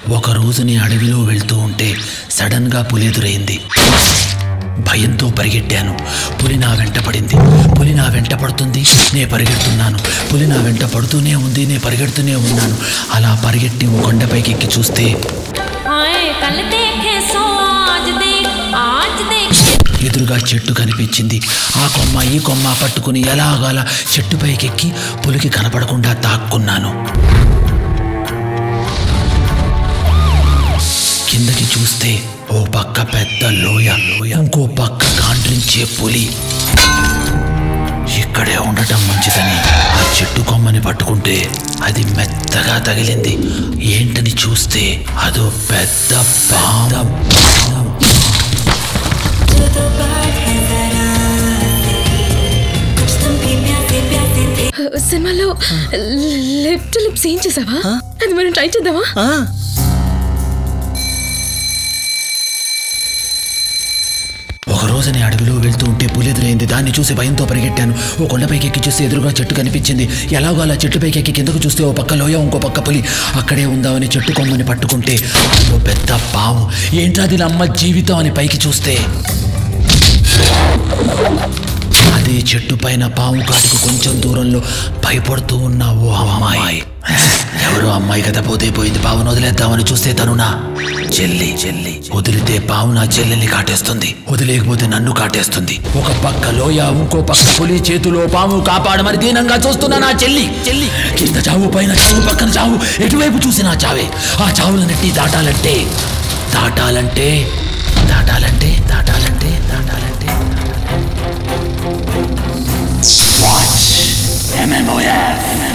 ఒక రోజు నేను అడవిలో వెళ్తూ ఉంటే సడన్గా పులి ఎదురైంది భయంతో పరిగెట్టాను పులి నా వెంట పడింది పులి నా వెంట పడుతుంది నే పరిగెడుతున్నాను పులి నా వెంట పడుతూనే ఉంది నే పరిగెడుతూనే ఉన్నాను అలా పరిగెట్టి ఓ కొండపైకి ఎక్కి చూస్తే हाय कल देखे सो आज देख आज देख ఎదురుగా చెట్టు కనిపించింది ఆ కొమ్మ ఈ కొమ్మ పట్టుకుని ఎలాగలా చెట్టుపైకి ఎక్కి పులికి కనపడకుండా తాక్కున్నాను కిందకి చూస్తే ఓ పక్క పెద్ద లోయ ఇంకో పక్క కాండ్రించే పులి ఇక్కడే ఉండటం మంచిదని ఆ చెట్టు కొమ్మని పట్టుకుంటే అది మెత్తగా తగిలింది ఏంటని చూస్తే అదో పెద్ద పాము సినిమాలో లెఫ్ట్ లిప్స్ ఏం చేసావా అది మనం ట్రై చేద్దామా ఒక రోజు నేను అడవిలో వెళ్తూ ఉంటే పులి ఎదురైంది దాన్ని చూసి భయంతో పరిగెట్టాను ఓ కొండపైకి ఎక్కి చూస్తే ఎదురుగా చెట్టు కనిపించింది ఎలాగో అలా చెట్టుపైకి ఎక్కి కిందకు చూస్తే ఓ పక్క లోయ ఇంకో పక్క పులి అక్కడే ఉందామని చెట్టు కొమ్మని పట్టుకుంటే అదో పెద్ద పాము ఏంటది అమ్మ జీవితం అని పైకి చూస్తే అదే చెట్టు పైన పాము కాటుకు కొంచెం దూరంలో భయపడుతూ ఉన్న ఓ అమ్మాయి ఎవరో అమ్మాయి కదా పోతే పోయింది పావును వదిలేద్దామని చూస్తే తను నా చెల్లి చెల్లి వదిలితే పావు నా చెల్లెల్ని కాటేస్తుంది వదిలేకపోతే నన్ను కాటేస్తుంది ఒక పక్క లోయ ఇంకో పక్క పులి చేతిలో పాము కాపాడమని దీనంగా చూస్తున్నా నా చెల్లి చెల్లి కింద చావు పైన చావు పక్కన చావు ఎటువైపు చూసినా చావే ఆ చావులన్నిటి దాటాలంటే దాటాలంటే దాటాలంటే దాటాలంటే దాటాలంటే Watch MMOF